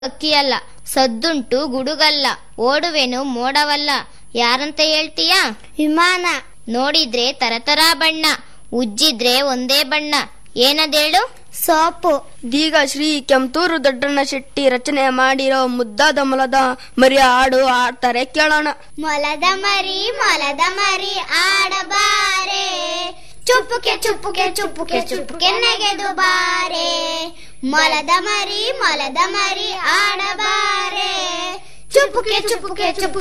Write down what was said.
ಅಕ್ಕಿಯಲ್ಲ ಸದ್ದುಂಟು ಗುಡುಗಲ್ಲ ಓಡುವೆನು ಮೋಡವಲ್ಲ ಯಾರಂತ ಹೇಳ್ತೀಯಾ ವಿಮಾನ ನೋಡಿದ್ರೆ ತರತರ ಬಣ್ಣ ಉಜ್ಜಿದ್ರೆ ಒಂದೇ ಬಣ್ಣ ಏನದೇಳು ಸೋಪು ಇದೀಗ ಶ್ರೀ ಕೆಂತೂರು ದೊಡ್ಡಣ್ಣ ಶೆಟ್ಟಿ ರಚನೆ ಮಾಡಿರೋ ಮುದ್ದಾದ ಮೊಲದ ಮರಿಯ ಹಾಡು ಆಡ್ತಾರೆ ಕೇಳೋಣ ಮೊಲದ ಮರಿ ಮೊಲದ ಮರಿ ಆಡಬಾರೆ ಚುಪ್ಪುಕೆ ಚುಪ್ಪುಕೆ ಚುಪ್ಪುಕೆ ಚುಪ್ಪುಕೆ ನೆಗೆದು ಬಾರೆ ಮೊಲದ ಮರಿ ಮೊಲದ ಮರಿ ಆಡಬಾರೆ ಚುಪ್ಪುಕೆ ಚುಪ್ಪುಕೆ ಚುಪ್ಪುಕೆ